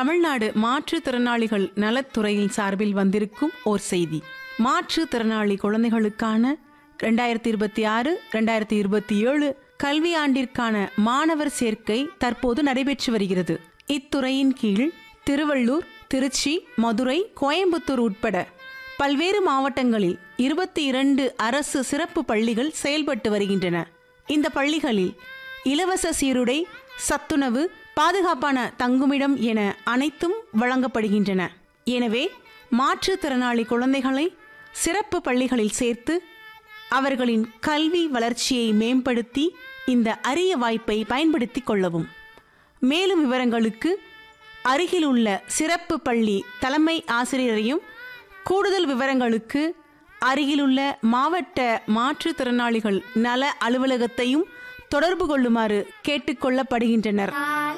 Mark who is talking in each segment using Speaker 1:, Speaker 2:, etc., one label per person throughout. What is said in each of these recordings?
Speaker 1: தமிழ்நாடு மாற்றுத்திறனாளிகள் நலத்துறையின் சார்பில் வந்திருக்கும் ஓர் செய்தி மாற்றுத்திறனாளி குழந்தைகளுக்கான ரெண்டாயிரத்தி இருபத்தி ஆறு ரெண்டாயிரத்தி இருபத்தி ஏழு கல்வியாண்டிற்கான மாணவர் சேர்க்கை தற்போது நடைபெற்று வருகிறது இத்துறையின் கீழ் திருவள்ளூர் திருச்சி மதுரை கோயம்புத்தூர் உட்பட பல்வேறு மாவட்டங்களில் இருபத்தி இரண்டு அரசு சிறப்பு பள்ளிகள் செயல்பட்டு வருகின்றன இந்த பள்ளிகளில் இலவச சீருடை சத்துணவு பாதுகாப்பான தங்குமிடம் என அனைத்தும் வழங்கப்படுகின்றன எனவே மாற்றுத்திறனாளி குழந்தைகளை சிறப்பு பள்ளிகளில் சேர்த்து அவர்களின் கல்வி வளர்ச்சியை மேம்படுத்தி இந்த அரிய வாய்ப்பை பயன்படுத்திக் கொள்ளவும் மேலும் விவரங்களுக்கு அருகில் உள்ள சிறப்பு பள்ளி தலைமை ஆசிரியரையும் கூடுதல் விவரங்களுக்கு அருகிலுள்ள மாவட்ட மாற்றுத்திறனாளிகள் நல அலுவலகத்தையும் தொடர்பு கொள்ளுமாறு கேட்டுக்கொள்ளப்படுகின்றனர்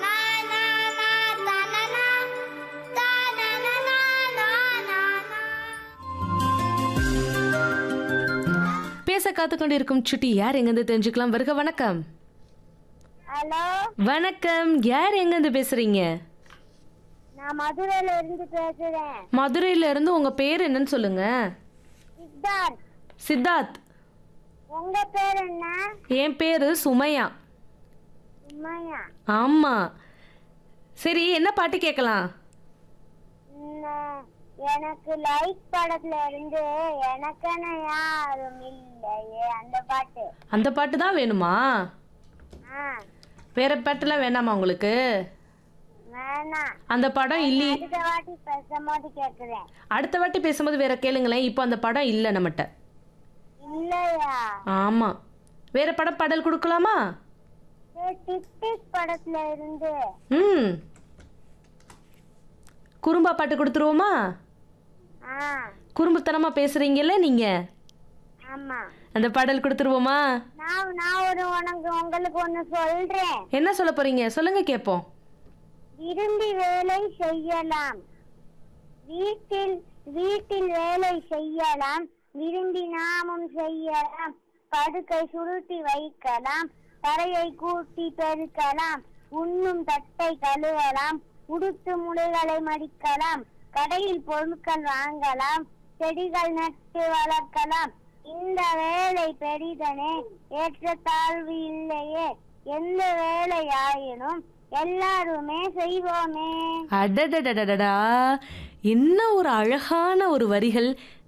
Speaker 2: பேச காத்துக்கொண்டு இருக்கும் சுட்டி யார் எங்கிருந்து தெரிஞ்சுக்கலாம் வருக வணக்கம்
Speaker 3: ஹலோ
Speaker 2: வணக்கம் யார் எங்கிருந்து பேசுறீங்க
Speaker 3: நான் மதுரையில இருந்து பேசுறேன்
Speaker 2: மதுரையில இருந்து உங்க பேர் என்னன்னு சொல்லுங்க
Speaker 3: சித்தார்த்
Speaker 2: சித்தார்த்
Speaker 3: உங்க பேர் என்ன
Speaker 2: என் பேரு சுமையா
Speaker 3: உண்மையா
Speaker 2: ஆமா சரி என்ன பாட்டு கேட்கலாம்
Speaker 3: உம், எனக்கு லைக் படத்துல இருந்து எனக்கென யாரும் இல்லையே அந்த பாட்டு
Speaker 2: அந்த பாட்டு தான் வேணுமா
Speaker 3: ஆ
Speaker 2: வேற பாட்டுலாம் வேணாமா உங்களுக்கு
Speaker 3: வேணாம்
Speaker 2: அந்த படம் இல்லி
Speaker 3: அடுத்த வாட்டி பேசும்போது கேக்குறேன்
Speaker 2: அடுத்த வாட்டி பேசும்போது வேற கேளுங்களேன் இப்போ அந்த படம் இல்லை நம்மகிட்ட
Speaker 3: இல்லையா
Speaker 2: ஆமா வேற படம் பாடல் கொடுக்கலாமா
Speaker 3: சரி, டிக் டிக் படத்துல இருந்து
Speaker 2: ம் குறும்பா பாட்டு கொடுத்துருவோமா
Speaker 3: ஆ
Speaker 2: குறும்புத்தனமா பேசுறீங்கல்ல நீங்க
Speaker 3: ஆமா
Speaker 2: அந்த பாடல் கொடுத்துருவோமா
Speaker 3: நான் நான் ஒரு உனக்கு உங்களுக்கு ஒண்ணு சொல்றேன்
Speaker 2: என்ன சொல்ல போறீங்க சொல்லுங்க கேட்போம்
Speaker 3: விரும்பி வேலை செய்யலாம் வீட்டில் வீட்டில் வேலை செய்யலாம் விரும்பி நாமும் செய்யலாம் படுக்கை சுருட்டி வைக்கலாம் தரையை கூட்டி பெருக்கலாம் உண்ணும் தட்டை கழுவலாம் உடுத்து முளைகளை மடிக்கலாம் கடையில் பொருட்கள் வாங்கலாம் செடிகள் நட்டு வளர்க்கலாம் இந்த வேலை பெரிதனே ஏற்றத்தாழ்வு இல்லையே எந்த வேலையாயினும் எல்லாருமே செய்வோமே
Speaker 2: அடடடடடா என்ன ஒரு அழகான ஒரு வரிகள்